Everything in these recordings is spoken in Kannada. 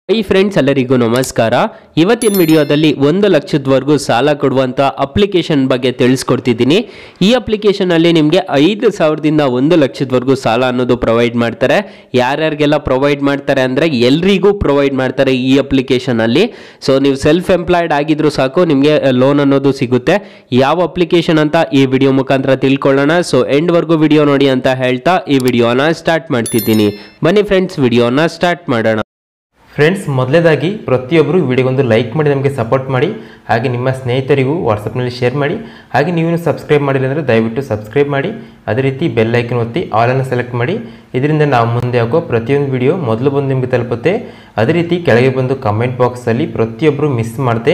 ಹೈ ಫ್ರೆಂಡ್ಸ್ ಎಲ್ಲರಿಗೂ ನಮಸ್ಕಾರ ಇವತ್ತಿನ ವಿಡಿಯೋದಲ್ಲಿ ಒಂದು ಲಕ್ಷದವರೆಗೂ ಸಾಲ ಕೊಡುವಂಥ ಅಪ್ಲಿಕೇಶನ್ ಬಗ್ಗೆ ತಿಳಿಸ್ಕೊಡ್ತಿದ್ದೀನಿ ಈ ಅಪ್ಲಿಕೇಶನಲ್ಲಿ ನಿಮಗೆ ಐದು ಸಾವಿರದಿಂದ ಒಂದು ಲಕ್ಷದವರೆಗೂ ಸಾಲ ಅನ್ನೋದು ಪ್ರೊವೈಡ್ ಮಾಡ್ತಾರೆ ಯಾರ್ಯಾರಿಗೆಲ್ಲ ಪ್ರೊವೈಡ್ ಮಾಡ್ತಾರೆ ಅಂದರೆ ಎಲ್ರಿಗೂ ಪ್ರೊವೈಡ್ ಮಾಡ್ತಾರೆ ಈ ಅಪ್ಲಿಕೇಶನಲ್ಲಿ ಸೊ ನೀವು ಸೆಲ್ಫ್ ಎಂಪ್ಲಾಯ್ಡ್ ಆಗಿದ್ರು ಸಾಕು ನಿಮಗೆ ಲೋನ್ ಅನ್ನೋದು ಸಿಗುತ್ತೆ ಯಾವ ಅಪ್ಲಿಕೇಶನ್ ಅಂತ ಈ ವಿಡಿಯೋ ಮುಖಾಂತರ ತಿಳ್ಕೊಳ್ಳೋಣ ಸೊ ಎಂಡ್ವರೆಗೂ ವಿಡಿಯೋ ನೋಡಿ ಅಂತ ಹೇಳ್ತಾ ಈ ವಿಡಿಯೋನ ಸ್ಟಾರ್ಟ್ ಮಾಡ್ತಿದ್ದೀನಿ ಬನ್ನಿ ಫ್ರೆಂಡ್ಸ್ ವಿಡಿಯೋನ ಸ್ಟಾರ್ಟ್ ಮಾಡೋಣ ಫ್ರೆಂಡ್ಸ್ ಮೊದಲೇದಾಗಿ ಪ್ರತಿಯೊಬ್ಬರು ವಿಡಿಯೋಗೊಂದು ಲೈಕ್ ಮಾಡಿ ನಮಗೆ ಸಪೋರ್ಟ್ ಮಾಡಿ ಹಾಗೆ ನಿಮ್ಮ ಸ್ನೇಹಿತರಿಗೂ ವಾಟ್ಸಪ್ನಲ್ಲಿ ಶೇರ್ ಮಾಡಿ ಹಾಗೆ ನೀವು ಸಬ್ಸ್ಕ್ರೈಬ್ ಮಾಡಿಲ್ಲ ಅಂದರೆ ದಯವಿಟ್ಟು ಸಬ್ಸ್ಕ್ರೈಬ್ ಮಾಡಿ ಅದೇ ರೀತಿ ಬೆಲ್ ಐಕನ್ ಒತ್ತಿ ಆಲನ್ನು ಸೆಲೆಕ್ಟ್ ಮಾಡಿ ಇದರಿಂದ ನಾವು ಮುಂದೆ ಹಾಕೋ ಪ್ರತಿಯೊಂದು ವಿಡಿಯೋ ಮೊದಲು ಬಂದು ನಿಮಗೆ ತಲುಪುತ್ತೆ ಅದೇ ರೀತಿ ಕೆಳಗೆ ಬಂದು ಕಮೆಂಟ್ ಬಾಕ್ಸಲ್ಲಿ ಪ್ರತಿಯೊಬ್ಬರು ಮಿಸ್ ಮಾಡದೆ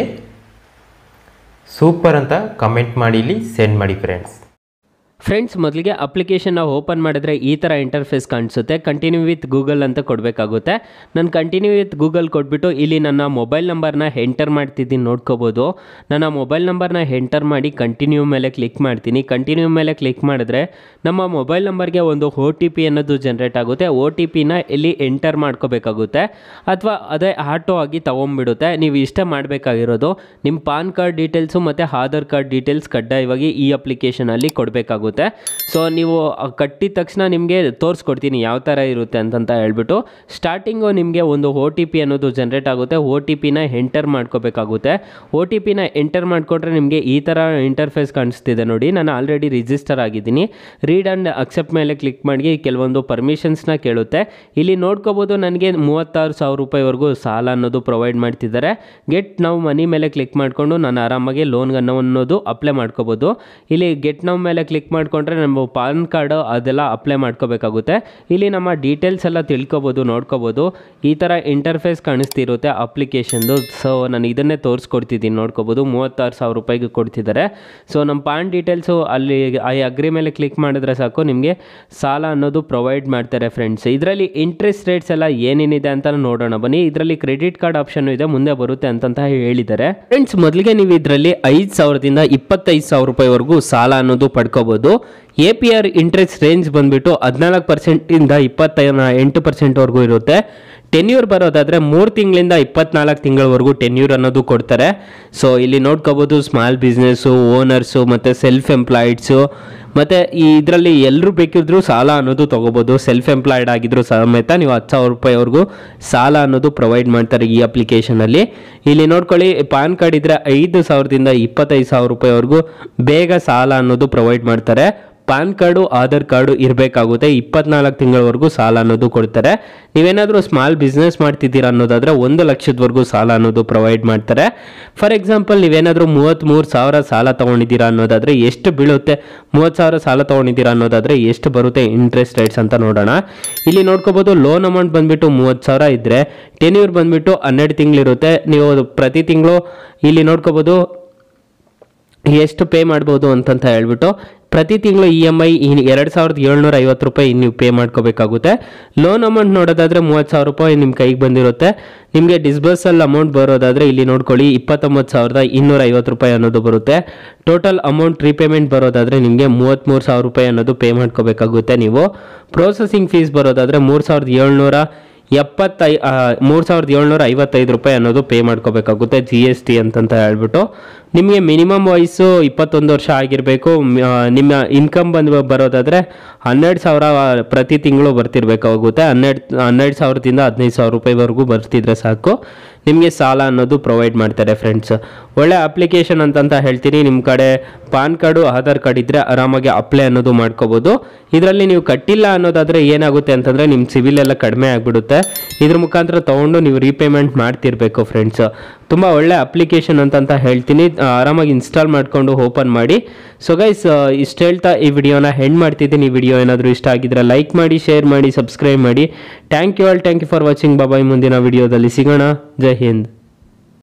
ಸೂಪರ್ ಅಂತ ಕಮೆಂಟ್ ಮಾಡಿ ಇಲ್ಲಿ ಸೆಂಡ್ ಮಾಡಿ ಫ್ರೆಂಡ್ಸ್ ಫ್ರೆಂಡ್ಸ್ ಮೊದಲಿಗೆ ಅಪ್ಲಿಕೇಶನ್ನ ಓಪನ್ ಮಾಡಿದ್ರೆ ಈ ಥರ ಇಂಟರ್ಫೇಸ್ ಕಾಣಿಸುತ್ತೆ ಕಂಟಿನ್ಯೂ ವಿತ್ ಗೂಗಲ್ ಅಂತ ಕೊಡಬೇಕಾಗುತ್ತೆ ನಾನು ಕಂಟಿನ್ಯೂ ವಿತ್ ಗೂಗಲ್ ಕೊಟ್ಬಿಟ್ಟು ಇಲ್ಲಿ ನನ್ನ ಮೊಬೈಲ್ ನಂಬರ್ನ ಎಂಟರ್ ಮಾಡ್ತಿದ್ದೀನಿ ನೋಡ್ಕೋಬೋದು ನನ್ನ ಮೊಬೈಲ್ ನಂಬರ್ನ ಎಂಟರ್ ಮಾಡಿ ಕಂಟಿನ್ಯೂ ಮೇಲೆ ಕ್ಲಿಕ್ ಮಾಡ್ತೀನಿ ಕಂಟಿನ್ಯೂ ಮೇಲೆ ಕ್ಲಿಕ್ ಮಾಡಿದ್ರೆ ನಮ್ಮ ಮೊಬೈಲ್ ನಂಬರ್ಗೆ ಒಂದು ಒ ಟಿ ಪಿ ಅನ್ನೋದು ಜನ್ರೇಟ್ ಆಗುತ್ತೆ ಒ ಟಿ ಪಿನ ಇಲ್ಲಿ ಎಂಟರ್ ಮಾಡ್ಕೋಬೇಕಾಗುತ್ತೆ ಅಥವಾ ಅದೇ ಆಟೋ ಆಗಿ ತೊಗೊಂಬಿಡುತ್ತೆ ನೀವು ಇಷ್ಟ ಮಾಡಬೇಕಾಗಿರೋದು ನಿಮ್ಮ ಪಾನ್ ಕಾರ್ಡ್ ಡೀಟೇಲ್ಸು ಮತ್ತು ಆಧಾರ್ ಕಾರ್ಡ್ ಡೀಟೇಲ್ಸ್ ಕಡ್ಡಾಯವಾಗಿ ಈ ಅಪ್ಲಿಕೇಶನಲ್ಲಿ ಕೊಡಬೇಕಾಗುತ್ತೆ ಸೊ ನೀವು ಅ- ಕಟ್ಟಿದ ತಕ್ಷಣ ನಿಮಗೆ ತೋರಿಸ್ಕೊಡ್ತೀನಿ ಯಾವ ಥರ ಇರುತ್ತೆ ಅಂತಂತ ಹೇಳ್ಬಿಟ್ಟು ಸ್ಟಾರ್ಟಿಂಗು ನಿಮಗೆ ಒಂದು ಒ ಟಿ ಪಿ ಅನ್ನೋದು ಜನ್ರೇಟ್ ಆಗುತ್ತೆ ಒ ಟಿ ಪಿನ ಎಂಟರ್ ಮಾಡ್ಕೋಬೇಕಾಗುತ್ತೆ ಒ ಟಿ ಪಿನ ಎಂಟರ್ ಮಾಡಿಕೊಂಡ್ರೆ ನಿಮಗೆ ಈ ಥರ ಇಂಟರ್ಫೇಸ್ ಕಾಣಿಸ್ತಿದೆ ನೋಡಿ ನಾನು ಆಲ್ರೆಡಿ ರಿಜಿಸ್ಟರ್ ಆಗಿದ್ದೀನಿ ರೀಡ್ ಆ್ಯಂಡ್ ಅಕ್ಸೆಪ್ಟ್ ಮೇಲೆ ಕ್ಲಿಕ್ ಮಾಡಿ ಕೆಲವೊಂದು ಪರ್ಮಿಷನ್ಸ್ನ ಕೇಳುತ್ತೆ ಇಲ್ಲಿ ನೋಡ್ಕೋಬೋದು ನನಗೆ ಮೂವತ್ತಾರು ಸಾವಿರ ರೂಪಾಯಿವರೆಗೂ ಸಾಲ ಅನ್ನೋದು ಪ್ರೊವೈಡ್ ಮಾಡ್ತಿದ್ದಾರೆ ಗೆಟ್ ನಾವು ಮನಿ ಮೇಲೆ ಕ್ಲಿಕ್ ಮಾಡಿಕೊಂಡು ನಾನು ಆರಾಮಾಗಿ ಲೋನ್ ಅನ್ನೋದು ಅಪ್ಲೈ ಮಾಡ್ಕೋಬೋದು ಇಲ್ಲಿ ಗೆಟ್ ನಾವು ಮೇಲೆ ಕ್ಲಿಕ್ ಮಾಡಿಕೊಂಡ್ರೆ ನಮ್ಮ ಪಾನ್ ಕಾರ್ಡ್ ಅದೆಲ್ಲ ಅಪ್ಲೈ ಮಾಡ್ಕೋಬೇಕಾಗುತ್ತೆ ಇಲ್ಲಿ ನಮ್ಮ ಡೀಟೇಲ್ಸ್ ಎಲ್ಲ ತಿಳ್ಕೊಬೋದು ನೋಡ್ಕೋಬೋದು ಈ ಥರ ಇಂಟರ್ಫೇಸ್ ಕಾಣಿಸ್ತಿರುತ್ತೆ ಅಪ್ಲಿಕೇಶನ್ದು ಸೊ ನಾನು ಇದನ್ನೇ ತೋರಿಸ್ಕೊಡ್ತಿದ್ದೀನಿ ನೋಡ್ಕೋಬೋದು ಮೂವತ್ತಾರು ಸಾವಿರ ರೂಪಾಯಿಗೆ ಕೊಡ್ತಿದ್ದಾರೆ ಸೊ ನಮ್ಮ ಪಾನ್ ಡೀಟೇಲ್ಸು ಅಲ್ಲಿ ಐ ಅಗ್ರಿ ಮೇಲೆ ಕ್ಲಿಕ್ ಮಾಡಿದ್ರೆ ಸಾಕು ನಿಮಗೆ ಸಾಲ ಅನ್ನೋದು ಪ್ರೊವೈಡ್ ಮಾಡ್ತಾರೆ ಫ್ರೆಂಡ್ಸ್ ಇದರಲ್ಲಿ ಇಂಟ್ರೆಸ್ಟ್ ರೇಟ್ಸ್ ಎಲ್ಲ ಏನೇನಿದೆ ಅಂತ ನೋಡೋಣ ಬನ್ನಿ ಇದರಲ್ಲಿ ಕ್ರೆಡಿಟ್ ಕಾರ್ಡ್ ಆಪ್ಷನ್ ಇದೆ ಮುಂದೆ ಬರುತ್ತೆ ಅಂತಂತ ಹೇಳಿದ್ದಾರೆ ಫ್ರೆಂಡ್ಸ್ ಮೊದಲಿಗೆ ನೀವು ಇದರಲ್ಲಿ ಐದು ಸಾವಿರದಿಂದ ಇಪ್ಪತ್ತೈದು ಸಾವಿರ ರೂಪಾಯಿವರೆಗೂ ಸಾಲ ಅನ್ನೋದು ಪಡ್ಕೋಬೋದು A P R interest range ಬಂದ್ಬಿಟ್ಟು ಹದಿನಾಲ್ಕು ಪರ್ಸೆಂಟಿಂದ ಇಪ್ಪತ್ತ ಎಂಟು ಪರ್ಸೆಂಟ್ವರೆಗೂ ಇರುತ್ತೆ ಟೆನ್ಯೂರ್ ಬರೋದಾದರೆ ಮೂರು ತಿಂಗಳಿಂದ ಇಪ್ಪತ್ನಾಲ್ಕು ತಿಂಗಳವರೆಗೂ ಟೆನ್ಯೂರ್ ಅನ್ನೋದು ಕೊಡ್ತಾರೆ ಸೊ ಇಲ್ಲಿ ನೋಡ್ಕೋಬೋದು ಸ್ಮಾಲ್ ಬಿಸ್ನೆಸ್ಸು ಓನರ್ಸು ಮತ್ತು ಸೆಲ್ಫ್ ಎಂಪ್ಲಾಯ್ಡ್ಸು ಮತ್ತು ಈ ಇದರಲ್ಲಿ ಎಲ್ಲರೂ ಬೇಕಿದ್ರೂ ಸಾಲ ಅನ್ನೋದು ತೊಗೋಬೋದು ಸೆಲ್ಫ್ ಎಂಪ್ಲಾಯ್ಡ್ ಆಗಿದ್ರು ಸಮೇತ ನೀವು ಹತ್ತು ಸಾವಿರ ರೂಪಾಯಿವರೆಗೂ ಸಾಲ ಅನ್ನೋದು ಪ್ರೊವೈಡ್ ಮಾಡ್ತಾರೆ ಈ ಅಪ್ಲಿಕೇಶನಲ್ಲಿ ಇಲ್ಲಿ ನೋಡ್ಕೊಳ್ಳಿ ಪಾನ್ ಕಾರ್ಡ್ ಇದ್ದರೆ ಐದು ಸಾವಿರದಿಂದ ಇಪ್ಪತ್ತೈದು ಸಾವಿರ ರೂಪಾಯಿವರೆಗೂ ಬೇಗ ಸಾಲ ಅನ್ನೋದು ಪ್ರೊವೈಡ್ ಮಾಡ್ತಾರೆ ಪಾನ್ ಕಾರ್ಡು ಆಧಾರ್ ಕಾರ್ಡು ಇರಬೇಕಾಗುತ್ತೆ ಇಪ್ಪತ್ನಾಲ್ಕು ತಿಂಗಳವರೆಗೂ ಸಾಲ ಅನ್ನೋದು ಕೊಡ್ತಾರೆ ನೀವೇನಾದರೂ ಸ್ಮಾಲ್ ಬಿಸ್ನೆಸ್ ಮಾಡ್ತಿದ್ದೀರಾ ಅನ್ನೋದಾದರೆ ಒಂದು ಲಕ್ಷದವರೆಗೂ ಸಾಲ ಅನ್ನೋದು ಪ್ರೊವೈಡ್ ಮಾಡ್ತಾರೆ ಫಾರ್ ಎಕ್ಸಾಂಪಲ್ ನೀವೇನಾದರೂ ಮೂವತ್ತ್ಮೂರು ಸಾವಿರ ಸಾಲ ತೊಗೊಂಡಿದ್ದೀರಾ ಅನ್ನೋದಾದರೆ ಎಷ್ಟು ಬೀಳುತ್ತೆ ಮೂವತ್ತು ಸಾವಿರ ಸಾಲ ತೊಗೊಂಡಿದ್ದೀರಾ ಅನ್ನೋದಾದರೆ ಎಷ್ಟು ಬರುತ್ತೆ ಇಂಟ್ರೆಸ್ಟ್ ರೇಟ್ಸ್ ಅಂತ ನೋಡೋಣ ಇಲ್ಲಿ ನೋಡ್ಕೋಬೋದು ಲೋನ್ ಅಮೌಂಟ್ ಬಂದುಬಿಟ್ಟು ಮೂವತ್ತು ಸಾವಿರ ಇದ್ದರೆ ಟೆನ್ಯೂರ್ ಬಂದುಬಿಟ್ಟು ಹನ್ನೆರಡು ತಿಂಗಳಿರುತ್ತೆ ನೀವು ಪ್ರತಿ ತಿಂಗಳು ಇಲ್ಲಿ ನೋಡ್ಕೋಬೋದು ಎಷ್ಟು ಪೇ ಮಾಡ್ಬೋದು ಅಂತಂತ ಹೇಳ್ಬಿಟ್ಟು ಪ್ರತಿ ತಿಂಗಳು ಇ ಎಮ್ ಐ ಎರಡು ಸಾವಿರದ ಏಳ್ನೂರ ಐವತ್ತು ರೂಪಾಯಿ ನೀವು ಪೇ ಮಾಡ್ಕೋಬೇಕಾಗುತ್ತೆ ಲೋನ್ ಅಮೌಂಟ್ ನೋಡೋದಾದರೆ ಮೂವತ್ತು ಸಾವಿರ ರೂಪಾಯಿ ನಿಮ್ಮ ಕೈಗೆ ಬಂದಿರುತ್ತೆ ನಿಮಗೆ ಡಿಸ್ಬರ್ಸಲ್ ಅಮೌಂಟ್ ಬರೋದಾದರೆ ಇಲ್ಲಿ ನೋಡ್ಕೊಳ್ಳಿ ಇಪ್ಪತ್ತೊಂಬತ್ತು ಸಾವಿರದ ಇನ್ನೂರ ಐವತ್ತು ರೂಪಾಯಿ ಅನ್ನೋದು ಬರುತ್ತೆ ಟೋಟಲ್ ಅಮೌಂಟ್ ರೀಪೇಮೆಂಟ್ ಬರೋದಾದರೆ ನಿಮಗೆ ಮೂವತ್ತ್ಮೂರು ಸಾವಿರ ರೂಪಾಯಿ ಅನ್ನೋದು ಪೇ ಮಾಡ್ಕೋಬೇಕಾಗುತ್ತೆ ನೀವು ಪ್ರೋಸೆಸಿಂಗ್ ಫೀಸ್ ಬರೋದಾದರೆ ಮೂರು ಸಾವಿರದ ಏಳ್ನೂರ ಎಪ್ಪತ್ತೈ ಮೂರು ಸಾವಿರದ ಏಳ್ನೂರ ಐವತ್ತೈದು ರೂಪಾಯಿ ಅನ್ನೋದು ಪೇ ಮಾಡ್ಕೋಬೇಕಾಗುತ್ತೆ ಜಿ ಎಸ್ ಟಿ ಅಂತಂತ ಹೇಳ್ಬಿಟ್ಟು ನಿಮಗೆ ಮಿನಿಮಮ್ ವಯಸ್ಸು ಇಪ್ಪತ್ತೊಂದು ವರ್ಷ ಆಗಿರಬೇಕು ನಿಮ್ಮ ಇನ್ಕಮ್ ಬಂದು ಬರೋದಾದರೆ ಹನ್ನೆರಡು ಸಾವಿರ ಪ್ರತಿ ತಿಂಗಳು ಬರ್ತಿರ್ಬೇಕಾಗುತ್ತೆ ಹನ್ನೆರಡು ಹನ್ನೆರಡು ಸಾವಿರದಿಂದ ಹದಿನೈದು ಸಾವಿರ ರೂಪಾಯಿವರೆಗೂ ಬರ್ತಿದ್ರೆ ಸಾಕು ನಿಮಗೆ ಸಾಲ ಅನ್ನೋದು ಪ್ರೊವೈಡ್ ಮಾಡ್ತಾರೆ ಫ್ರೆಂಡ್ಸ್ ಒಳ್ಳೆ ಅಪ್ಲಿಕೇಶನ್ ಅಂತಂತ ಹೇಳ್ತೀನಿ ನಿಮ್ಮ ಕಡೆ ಪಾನ್ ಕಾರ್ಡು ಆಧಾರ್ ಕಾರ್ಡ್ ಇದ್ದರೆ ಆರಾಮಾಗಿ ಅಪ್ಲೈ ಅನ್ನೋದು ಮಾಡ್ಕೋಬೋದು ಇದರಲ್ಲಿ ನೀವು ಕಟ್ಟಿಲ್ಲ ಅನ್ನೋದಾದರೆ ಏನಾಗುತ್ತೆ ಅಂತಂದರೆ ನಿಮ್ಮ ಸಿವಿಲ್ ಎಲ್ಲ ಕಡಿಮೆ ಆಗಿಬಿಡುತ್ತೆ ಇದ್ರ ಮುಖಾಂತರ ತೊಗೊಂಡು ನೀವು ರೀಪೇಮೆಂಟ್ ಮಾಡ್ತಿರ್ಬೇಕು ಫ್ರೆಂಡ್ಸ್ ತುಂಬ ಒಳ್ಳೆ ಅಪ್ಲಿಕೇಶನ್ ಅಂತಂತ ಹೇಳ್ತೀನಿ ಆ, ಆರಾಮಾಗಿ ಇನ್ಸ್ಟಾಲ್ ಮಾಡಿಕೊಂಡು ಓಪನ್ ಮಾಡಿ ಸೊ ಗೈಸ್ ಇಷ್ಟು ಹೇಳ್ತಾ ಈ ವಿಡಿಯೋನ ಹೆಂಡ್ ಮಾಡ್ತಿದ್ದೀನಿ ಈ ವಿಡಿಯೋ ಏನಾದರೂ ಇಷ್ಟ ಆಗಿದ್ರೆ ಲೈಕ್ ಮಾಡಿ ಶೇರ್ ಮಾಡಿ ಸಬ್ಸ್ಕ್ರೈಬ್ ಮಾಡಿ thank you all thank you for watching bye bye ಮುಂದಿನ ವಿಡಿಯೋದಲ್ಲಿ ಸಿಗೋಣ ಜೈ ಹಿಂದ್